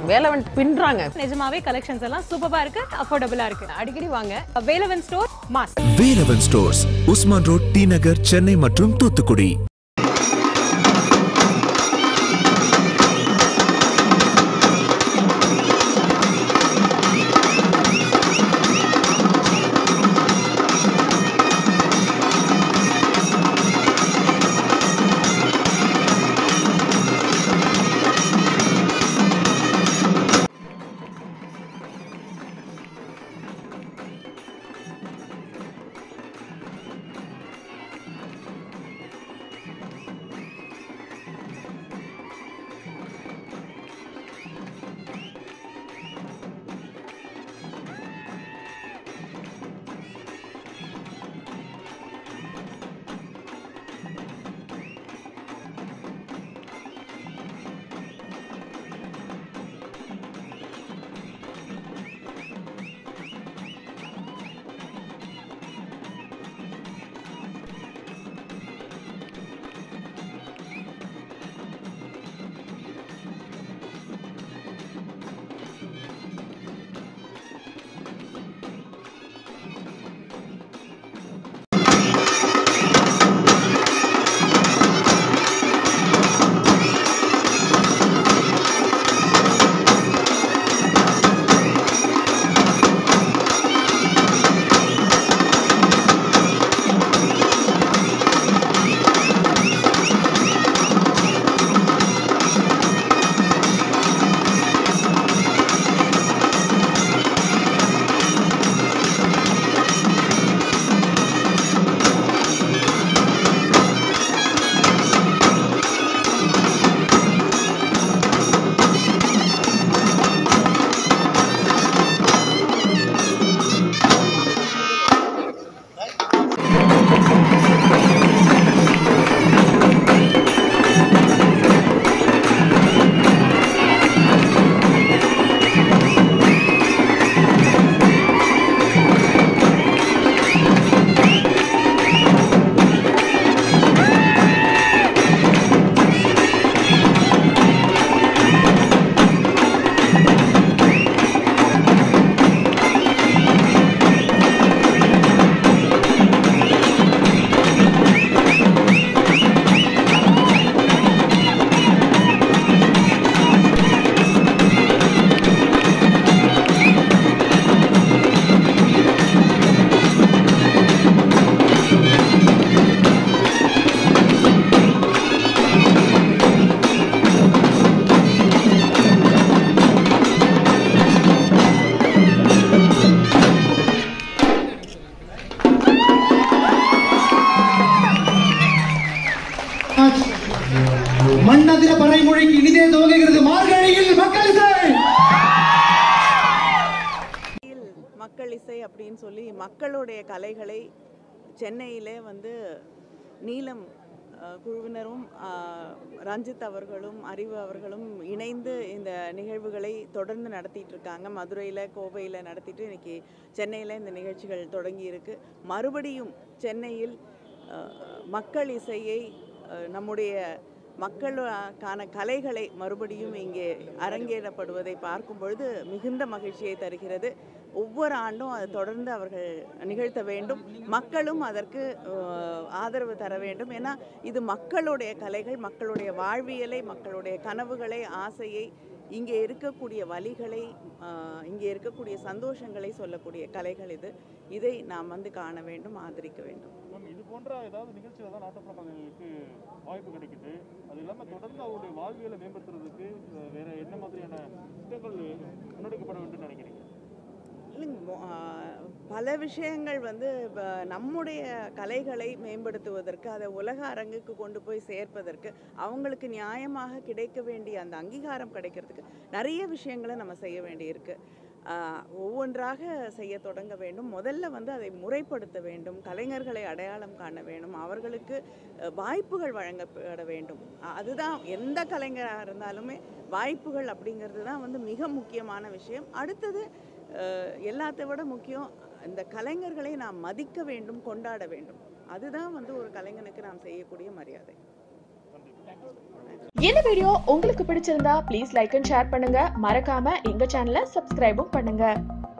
வேலவன் பின்றாங்க நிஜமாவே கலெக்ஷன்ஸ் எல்லாம் சூப்பரா இருக்கு அஃபோர்டபுளா இருக்கு அடிக்கடி வாங்க வேலவன் ஸ்டோர் மாஸ் Velavan stores Usman road T Nagar Chennai மற்றும் தூத்துக்குடி மன்னதிர பறைமொழிக்கு இனிதே துவங்குகிறது மார்கழியில் மக்கள் இசை மக்கள் இசை அப்படின்னு சொல்லி மக்களுடைய கலைகளை சென்னையிலே வந்து நீலம் அஹ், குழுவினரும் அஹ், ரஞ்சித் அவர்களும் அறிவு அவர்களும் இணைந்து இந்த நிகழ்வுகளை தொடர்ந்து நடத்திட்டு இருக்காங்க மதுரையில் கோவையில் நடத்திட்டு இன்னைக்கு சென்னையில் இந்த நிகழ்ச்சிகள் தொடங்கி இருக்கு மறுபடியும் சென்னையில் அஹ், மக்கள் இசையை அஹ், நம்முடைய மக்களுக்கான கலைகளை மறுபடியும் இங்கே அரங்கேறப்படுவதை பார்க்கும் பொழுது மிகுந்த மகிழ்ச்சியை தருகிறது ஒவ்வொரு ஆண்டும் அது தொடர்ந்து அவர்கள் நிகழ்த்த வேண்டும் மக்களும் அதற்கு அஹ், ஆதரவு தர வேண்டும் ஏன்னா இது மக்களுடைய கலைகள் மக்களுடைய வாழ்வியலை மக்களுடைய கனவுகளை ஆசையை இங்கே இருக்கக்கூடிய வழிகளை அஹ், இங்கே இருக்கக்கூடிய சந்தோஷங்களை சொல்லக்கூடிய கலைகள் இது இதை நாம் வந்து காண வேண்டும் ஆதரிக்க வேண்டும் மேம் இது போன்ற ஏதாவது நிகழ்ச்சியில் தான் நாட்டுப்புறங்களுக்கு வாய்ப்பு கிடைக்குது அது இல்லாமல் தொடர்ந்து அவருடைய வாழ்வியலை மேம்படுத்துறதுக்கு அஹ், வேற என்ன மாதிரியான திட்டங்கள் முன்னெடுக்கப்பட வேண்டும் நினைக்கிறீங்க இல்லைங்க மொ- ஆ, பல விஷயங்கள் வந்து இப்ப நம்முடைய கலைகளை மேம்படுத்துவதற்கு அதை உலக அரங்குக்கு கொண்டு போய் சேர்ப்பதற்கு அவங்களுக்கு நியாயமாக கிடைக்க வேண்டிய அந்த அங்கீகாரம் கிடைக்கிறதுக்கு நிறைய விஷயங்களை நம்ம செய்ய வேண்டியிருக்கு ஆ, ஒவ்வொன்றாக செய்ய தொடங்க வேண்டும் முதல்ல வந்து அதை முறைப்படுத்த வேண்டும் கலைஞர்களை அடையாளம் காண வேண்டும் அவர்களுக்கு அ, வாய்ப்புகள் வழங்கப்பட வேண்டும் அ- அதுதான் எந்த கலைஞராக இருந்தாலுமே வாய்ப்புகள் அப்படிங்கிறது தான் வந்து மிக முக்கியமான விஷயம் அடுத்தது அஹ், எல்லாத்தை விட முக்கியம் இந்த கலைஞர்களை நாம் மதிக்க வேண்டும் கொண்டாட வேண்டும் அதுதான் வந்து ஒரு கலைஞனுக்கு நாம் செய்யக்கூடிய மரியாதை இந்த வீடியோ உங்களுக்கு பிடிச்சிருந்தா ப்ளீஸ் லைக் அண்ட் ஷேர் பண்ணுங்க மறக்காம எங்க சேனலை சப்ஸ்கிரைபும் பண்ணுங்க